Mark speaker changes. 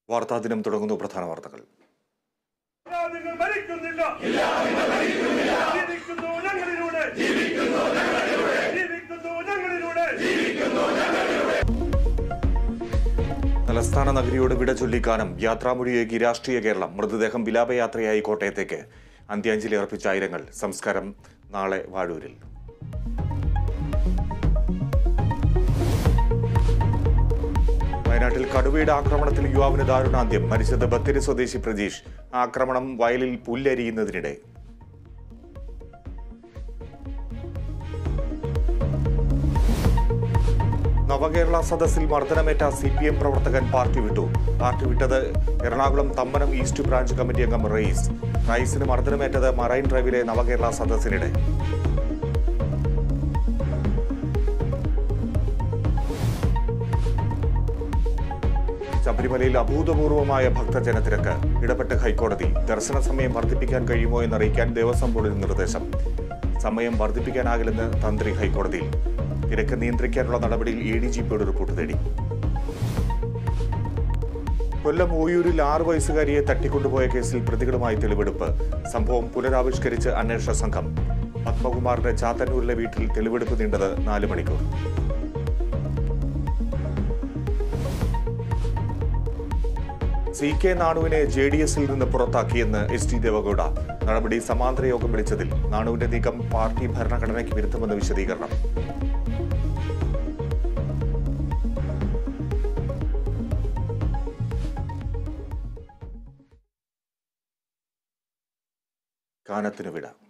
Speaker 1: വാർത്താ ദിനം തുടങ്ങുന്നു പ്രധാന വാർത്തകൾ
Speaker 2: അപരാധികൾ ഭരിക്കുന്നില്ല ജീവിക്കുന്നു ഞങ്ങളിലൂടെ ജീവിക്കുന്നു ഞങ്ങളിലൂടെ
Speaker 1: തലസ്ഥാന നഗരിയോട് വിട ചൊല്ലിക്കാനും യാത്രാമൊഴിയേകി രാഷ്ട്രീയ കേരളം മൃതദേഹം വിലാപയാത്രയായി കോട്ടയത്തേക്ക് അന്ത്യാഞ്ജലി അർപ്പിച്ച ആയിരങ്ങൾ സംസ്കാരം നാളെ വാഴൂരിൽ വയനാട്ടിൽ കടുവയുടെ ആക്രമണത്തിൽ യുവാവിന് ദാരുണാന്ത്യം മരിച്ചത് ബത്തേരി സ്വദേശി പ്രജീഷ് ആക്രമണം വയലിൽ പുല്ലരിയുന്നതിനിടെ നവകേരള സദസ്സിൽ മർദ്ദനമേറ്റ സി പി എം പ്രവർത്തകൻ പാർട്ടി വിട്ടു പാർട്ടി വിട്ടത് Ernakulam Thammanam east branch committee അംഗം റയീസ് റയീസിന് മർദ്ദനമേറ്റത് മറൈൻ ഡ്രൈവിലെ നവകേരള സദസ്സിനിടെ ശബരിമലയിൽ അഭൂതപൂർവമായ ഭക്തജനത്തിരക്ക് ഇടപെട്ട ഹൈക്കോടതി ദർശന സമയം വർദ്ധിപ്പിക്കാൻ കഴിയുമോ എന്നറിയിക്കാൻ ദേവസ്വം ബോർഡിന് നിർദ്ദേശം സമയം വർദ്ധിപ്പിക്കാനാകില്ലെന്ന് തന്ത്രി ഹൈക്കോടതിയിൽ തിരക്ക് നിയന്ത്രിക്കാനുള്ള നടപടിയിൽ എ ഡി ജി പിയുടെ റിപ്പോർട്ട് തേടി കൊല്ലം ഓയൂരിൽ ആറു വയസ്സുകാരിയെ തട്ടിക്കൊണ്ടുപോയ കേസിൽ പ്രതികളുമായി തെളിവെടുപ്പ് സംഭവം പുനരാവിഷ്കരിച്ച് അന്വേഷണ സംഘം പത്മകുമാറിന്റെ ചാത്തന്നൂരിലെ വീട്ടിൽ തെളിവെടുപ്പ് നീണ്ടത് നാല് മണിക്കൂർ സി കെ നാണുവിനെ ജെ ഡി എസിൽ നിന്ന് പുറത്താക്കിയെന്ന് എസ് ടി ദേവഗൌഡ നടപടി സമാന്തര യോഗം വിളിച്ചതിൽ നാണുവിന്റെ നീക്കം പാർട്ടി ഭരണഘടനയ്ക്ക് വിരുദ്ധമെന്ന് വിശദീകരണം കാനത്തിനു വിട